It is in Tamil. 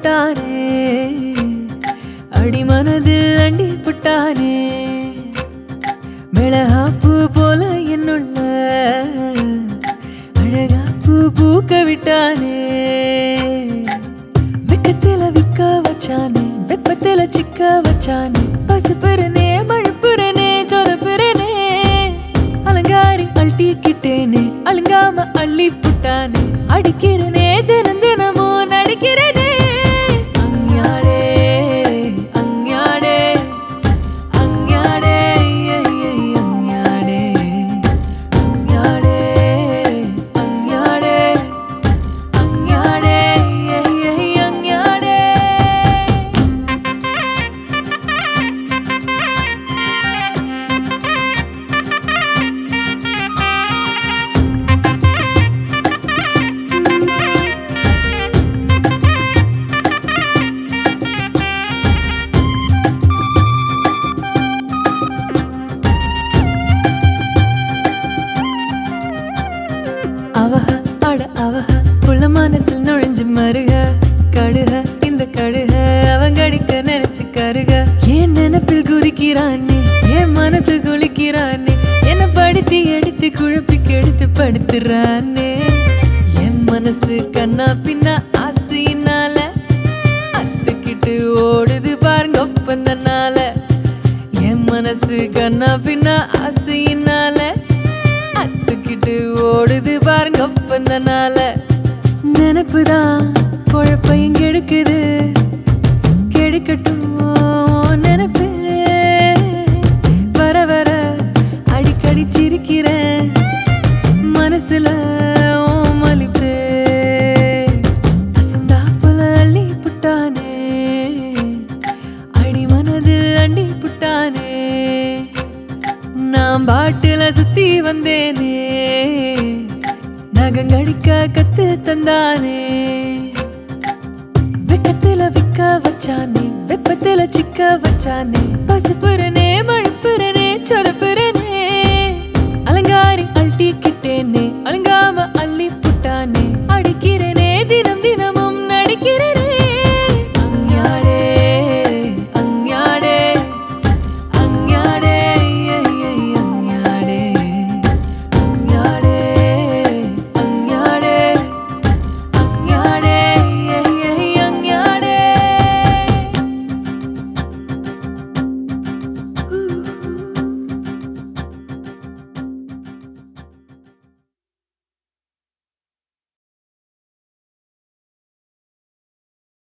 புட்டானே அடிமனதில் அண்டி புட்டானே மிளகாப்பூ போல என்னுள்ள அழகா பூ பூக்க விட்டானே வெக்கத்துல விக்க வச்சானே வெப்பத்துல சிக்க வச்சானே பசுப்புறனே மழுப்புறனே சொதப்புறனே அலங்காரி அழட்டிக்கிட்டேனே அழுங்காம அள்ளி புட்டானே அடிக்கிறனே தினம் தினமும் நடிக்கிறனே அஞ்ஞாடே அஞ்ஞாடே அஞ்ஞாடே அஞ்ஞாடே அஞ்ஞாடே அஞ்ஞாடே அஞ்ஞாடே அஞ்ஞாடே அவஹ அட அவஹ புள்ள மனசில் நுழைஞ்சு மருக கடுக இந்த கடுக அவன் கடிக்க நினைச்சு கருக என் நினைப்பில் குதிக்கிறானே என் மனசு குளிக்கிறானே என்ன படுத்தி எடுத்து குழப்பி கெடுத்து படுத்துறானே என் மனசு கண்ணா பின்னா ஆசையினால அத்துக்கிட்டு ஓடுது பாருங்க ஒப்பந்தனால என் மனசு கண்ணா பின்னா ஆசையினால அத்துக்கிட்டு ஓடுது பாருங்க ஒப்பந்தனால நினைப்புதான் குழப்பையும் கெடுக்குது கெடுக்கட்டும் நினைப்பு வர வர அடிக்கடி சிரிக்கிறேன் மனசுல உன் மலிப்பு அசந்தாப்புல அள்ளி புட்டானே அடி மனதில் அண்டி புட்டானே நான் பாட்டுல சுத்தி வந்தேனே நகங்கடிக்க கத்து தந்தானே வெக்கத்துல விக்க வச்சானே வெப்பத்துல சிக்க வச்சானே பசுப்புறனே மழுப்புறனே சொதப்புற